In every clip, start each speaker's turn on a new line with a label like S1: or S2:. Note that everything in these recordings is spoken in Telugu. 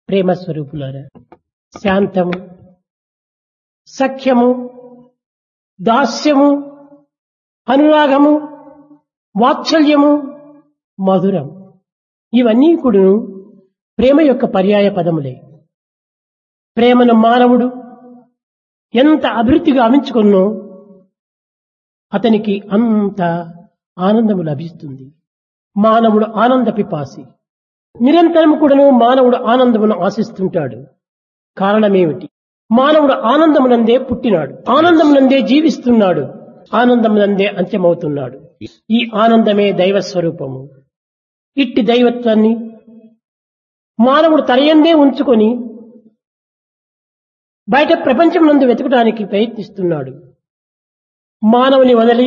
S1: ప్రేమ స్వరూపులారా శాంతము సఖ్యము దాస్యము అనురాగము వాత్సల్యము మధురం ఇవన్నీ కూడా ప్రేమ యొక్క పర్యాయ పదములే ప్రేమను మానవుడు ఎంత అభివృద్ధి గావించుకున్నో అతనికి అంత ఆనందము లభిస్తుంది మానవుడు ఆనంద పిపాసి నిరంతరం కూడాను మానవుడు ఆనందమును ఆశిస్తుంటాడు కారణమేమిటి మానవుడు ఆనందమునందే పుట్టినాడు ఆనందమునందే జీవిస్తున్నాడు ఆనందమునందే అంత్యమవుతున్నాడు ఈ ఆనందమే దైవ స్వరూపము ఇట్టి దైవత్వాన్ని మానవుడు తనయందే ఉంచుకొని బయట ప్రపంచం నందు వెతకడానికి ప్రయత్నిస్తున్నాడు మానవుని వదిలి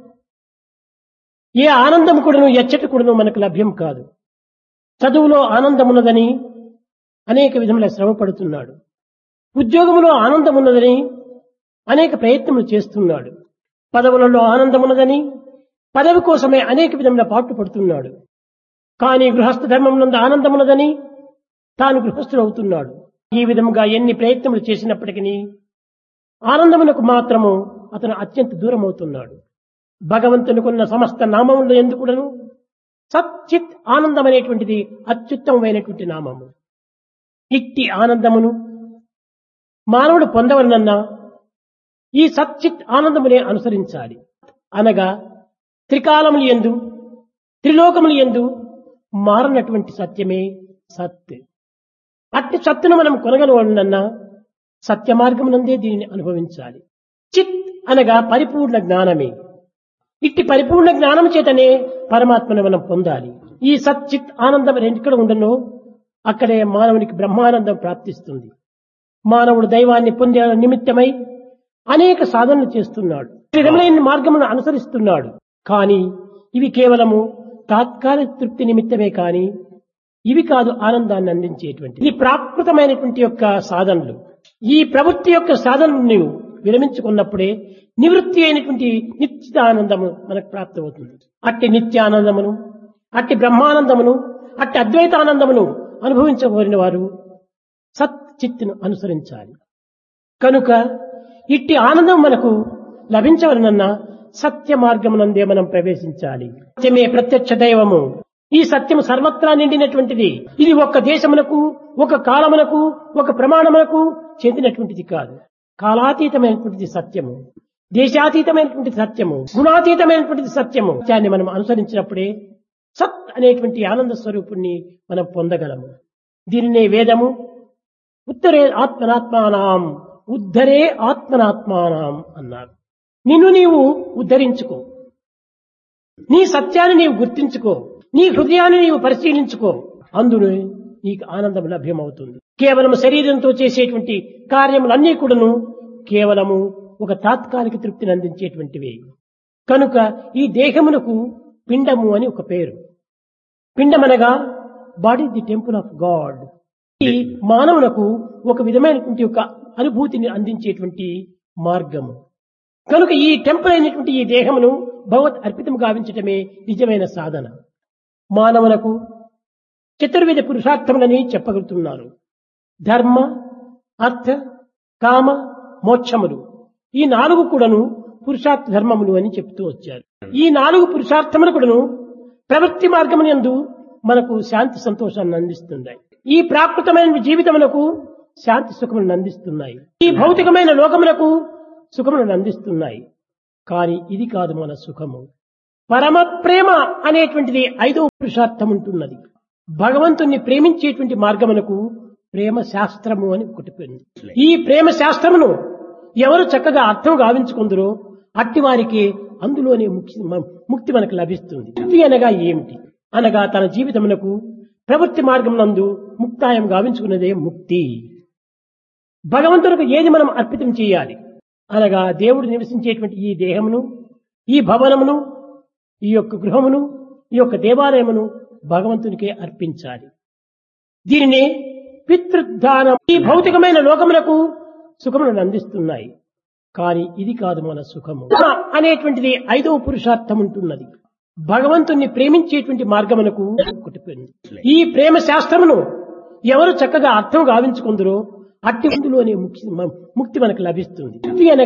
S1: ఏ ఆనందం కూడాను ఎచ్చటి కూడాను మనకు లభ్యం కాదు చదువులో ఆనందమున్నదని అనేక విధముల శ్రమ పడుతున్నాడు ఉద్యోగంలో ఆనందమున్నదని అనేక ప్రయత్నములు చేస్తున్నాడు పదవులలో ఆనందమున్నదని పదవి కోసమే అనేక విధముల పాటు పడుతున్నాడు కానీ గృహస్థ ధర్మం నందు ఆనందమున్నదని తాను గృహస్థుడు అవుతున్నాడు ఈ విధముగా ఎన్ని ప్రయత్నములు చేసినప్పటికీ ఆనందమునకు మాత్రము అతను అత్యంత దూరం అవుతున్నాడు భగవంతునికున్న సమస్త నామములు ఎందుకుడను సచ్చిత్ ఆనందం అనేటువంటిది అత్యుత్తమమైనటువంటి నామము ఇట్టి ఆనందమును మానవుడు పొందవలనన్నా ఈ సచ్చిత్ ఆనందమునే అనుసరించాలి అనగా త్రికాలములు ఎందు త్రిలోకములు ఎందు మారనటువంటి సత్యమే సత్ అట్టి సత్తును మనం కొనగలవలనన్నా సత్య మార్గమునందే దీనిని అనుభవించాలి చిత్ అనగా పరిపూర్ణ జ్ఞానమే ఇట్టి పరిపూర్ణ జ్ఞానం చేతనే పరమాత్మను మనం పొందాలి ఈ సచ్చిత్ ఆనందం ఎక్కడ ఉండనో అక్కడే మానవునికి బ్రహ్మానందం ప్రాప్తిస్తుంది మానవుడు దైవాన్ని పొందే నిమిత్తమై అనేక సాధనలు చేస్తున్నాడు విధములైన మార్గమును అనుసరిస్తున్నాడు కానీ ఇవి కేవలము తాత్కాలిక తృప్తి నిమిత్తమే కాని ఇవి కాదు ఆనందాన్ని అందించేటువంటి ఇది ప్రాకృతమైనటువంటి యొక్క సాధనలు ఈ ప్రవృత్తి యొక్క సాధనలు నీవు విరమించుకున్నప్పుడే నివృత్తి అయినటువంటి నిత్య ఆనందము మనకు ప్రాప్తమవుతుంది అట్టి నిత్యానందమును అట్టి బ్రహ్మానందమును అట్టి అద్వైతానందమును అనుభవించబోరిన వారు సచ్చిత్తును అనుసరించాలి కనుక ఇట్టి ఆనందం మనకు లభించవలనన్నా సత్య మార్గమునందే మనం ప్రవేశించాలి సత్యమే ప్రత్యక్ష దైవము ఈ సత్యము సర్వత్రా నిండినటువంటిది ఇది ఒక దేశమునకు ఒక కాలమునకు ఒక ప్రమాణమునకు చెందినటువంటిది కాదు కాలాతీతమైనటువంటిది సత్యము దేశాతీతమైనటువంటి సత్యము గుణాతీతమైనటువంటిది సత్యము దాన్ని మనం అనుసరించినప్పుడే సత్ అనేటువంటి ఆనంద స్వరూపుణ్ణి మనం పొందగలము దీనినే వేదము ఉత్తరే ఆత్మనాత్మానాం ఉద్ధరే ఆత్మనాత్మానాం అన్నారు నిన్ను నీవు ఉద్ధరించుకో నీ సత్యాన్ని నీవు గుర్తించుకో నీ హృదయాన్ని నీవు పరిశీలించుకో అందులో నీకు ఆనందం లభ్యమవుతుంది కేవలం శరీరంతో చేసేటువంటి కార్యములన్నీ కూడాను కేవలము ఒక తాత్కాలిక తృప్తిని అందించేటువంటివి కనుక ఈ దేహమునకు పిండము అని ఒక పేరు పిండమనగా body the temple of God ఈ మానవులకు ఒక విధమైనటువంటి ఒక అనుభూతిని అందించేటువంటి మార్గము కనుక ఈ టెంపుల్ అయినటువంటి ఈ దేహమును భగవత్ అర్పితం గావించటమే నిజమైన సాధన మానవులకు చతుర్విధ పురుషార్థములని చెప్పగలుగుతున్నారు ధర్మ అర్థ కామ మోక్షములు ఈ నాలుగు కూడాను పురుషార్థ ధర్మములు అని చెప్తూ వచ్చారు ఈ నాలుగు పురుషార్థములు కూడాను ప్రవృత్తి మార్గమునందు మనకు శాంతి సంతోషాన్ని అందిస్తున్నాయి ఈ ప్రాకృతమైన జీవితమునకు శాంతి సుఖములను అందిస్తున్నాయి ఈ భౌతికమైన లోకములకు సుఖములను అందిస్తున్నాయి కానీ ఇది కాదు మన సుఖము పరమ ప్రేమ అనేటువంటిది ఐదవ పురుషార్థం ఉంటున్నది భగవంతుణ్ణి ప్రేమించేటువంటి మార్గమునకు ప్రేమ శాస్త్రము అని ఒకటి ఉంది ఈ ప్రేమ శాస్త్రమును ఎవరు చక్కగా అర్థం గావించుకుందరో అట్టి వారికి అందులోనే ముక్తి ముక్తి మనకు లభిస్తుంది ముక్తి అనగా ఏమిటి అనగా తన జీవితమునకు ప్రవృత్తి మార్గం నందు ముక్తాయం గావించుకున్నదే ముక్తి భగవంతునికి ఏది మనం అర్పితం చేయాలి అనగా దేవుడు నివసించేటువంటి ఈ దేహమును ఈ భవనమును ఈ యొక్క గృహమును ఈ యొక్క దేవాలయమును భగవంతునికే అర్పించాలి దీనిని పితృదానం ఈ భౌతికమైన లోకములకు సుఖములను అందిస్తున్నాయి కానీ ఇది కాదు మన సుఖము అనేటువంటిది ఐదవ పురుషార్థం ఉంటున్నది భగవంతుణ్ణి ప్రేమించేటువంటి మార్గమునకు ఒకటి ఉంది. ఈ ప్రేమ శాస్త్రమును ఎవరు చక్కగా అర్థం గావించుకుందరో అట్టి ముందులోనే ముక్తి ముక్తి మనకు లభిస్తుంది ముక్తి అనగా